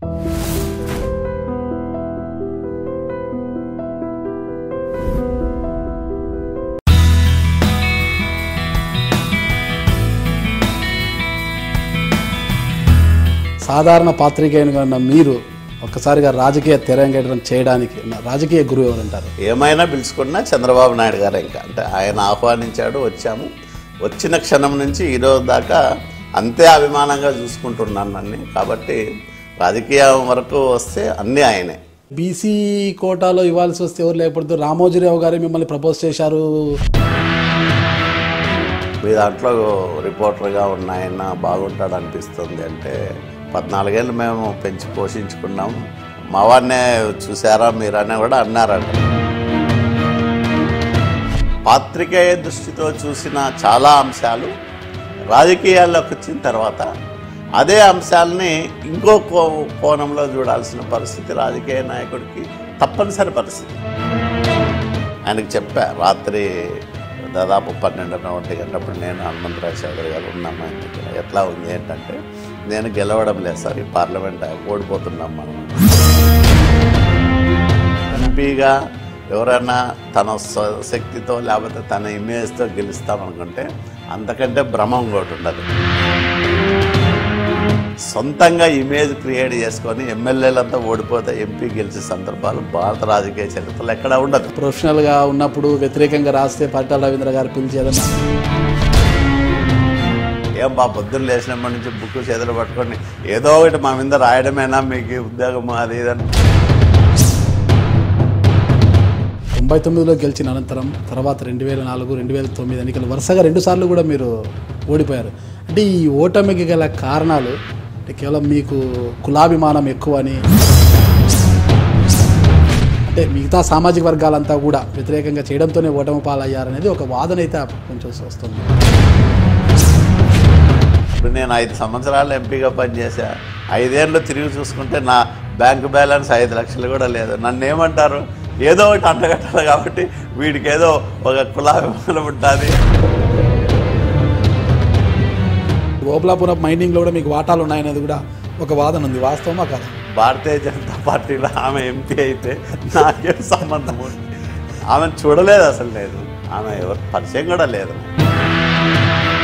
సాధారణ పాత్రికేయునిగా ఉన్న మీరు ఒక్కసారిగా రాజకీయ తెరంగేటం చేయడానికి ఉన్న రాజకీయ గురువు ఎవరంటారు ఏమైనా పిలుచుకున్నా చంద్రబాబు నాయుడు గారు ఇంకా అంటే ఆయన ఆహ్వానించాడు వచ్చాము వచ్చిన క్షణం నుంచి ఈరోజు దాకా అంతే అభిమానంగా చూసుకుంటున్నాను నన్ను కాబట్టి రాజకీయం వరకు వస్తే అన్నీ ఆయనే బీసీ కోటాలో ఇవ్వాల్సి వస్తే ఎవరు లేకపోతే రామోజీరావు గారే మిమ్మల్ని ప్రపోజ్ చేశారు మీ దాంట్లో రిపోర్టర్గా ఉన్న ఆయన బాగుంటాడు అనిపిస్తుంది అంటే పద్నాలుగేళ్ళు మేము పెంచి పోషించుకున్నాము మా వాడినే చూసారా మీరనే కూడా అన్నారంట పాత్రికేయ దృష్టితో చూసిన చాలా అంశాలు రాజకీయాల్లోకి వచ్చిన తర్వాత అదే అంశాలని ఇంకో కో కోణంలో చూడాల్సిన పరిస్థితి రాజకీయ నాయకుడికి తప్పనిసరి పరిస్థితి ఆయనకి చెప్పా రాత్రి దాదాపు పన్నెండున్న ఒంటి గంటప్పుడు నేను హనుమంతరావు చౌదరి గారు ఉన్నాము ఆయన దగ్గర ఎట్లా ఉంది ఏంటంటే నేను గెలవడం లేదు సార్ ఈ పార్లమెంట్ ఓడిపోతున్నాం మనం ఎంపీగా ఎవరైనా తన స్వ- శక్తితో లేకపోతే తన ఇమేజ్తో గెలుస్తామనుకుంటే అంతకంటే భ్రమ ఇంకోటి ఉండదు సొంతంగా ఇమేజ్ క్రియేట్ చేసుకొని ఎమ్మెల్యేలంతా ఓడిపోతే ఎంపీ గెలిచే సందర్భాలు భారత రాజకీయ చరిత్రలో ఎక్కడా ఉండదు ప్రొఫెషనల్గా ఉన్నప్పుడు వ్యతిరేకంగా రాస్తే పరిటాల రవీంద్ర గారు పిలిచి ఏదన్నా ఏం బా పొద్దున్న లేచినప్పటి నుంచి బుక్ చేతులు పట్టుకొని ఏదో ఒకటి మా మీద రాయడమేనా మీకు ఉద్యోగం అది ఇదని తొంభై తొమ్మిదిలో గెలిచిన అనంతరం తర్వాత రెండు వేల నాలుగు రెండు వేల తొమ్మిది ఎన్నికలు వరుసగా రెండు సార్లు కూడా మీరు ఓడిపోయారు అంటే ఈ ఓటమికి గల కారణాలు అంటే కేవలం మీకు కులాభిమానం ఎక్కువ అని అంటే మిగతా సామాజిక వర్గాలంతా కూడా వ్యతిరేకంగా చేయడంతోనే ఓటమి పాలయ్యారనేది ఒక వాదన అయితే కొంచెం వస్తుంది ఇప్పుడు నేను ఐదు సంవత్సరాలు ఎంపీగా పనిచేశా ఐదేళ్ళు తిరిగి చూసుకుంటే నా బ్యాంక్ బ్యాలెన్స్ ఐదు లక్షలు కూడా లేదు నన్ను ఏమంటారు ఏదో ఒకటి అంటగట్టాలి కాబట్టి వీడికి ఏదో ఒక కులాభిమానం ఉంటుంది ఓబలాపురం మైనింగ్లో కూడా మీకు వాటాలు ఉన్నాయనేది కూడా ఒక వాదన ఉంది వాస్తవమా కదా భారతీయ జనతా పార్టీలో ఆమె ఎంపీ అయితే నాకేం సంబంధం ఉంది ఆమెను చూడలేదు అసలు నేను ఆమె ఎవరు పరిచయం కూడా లేదు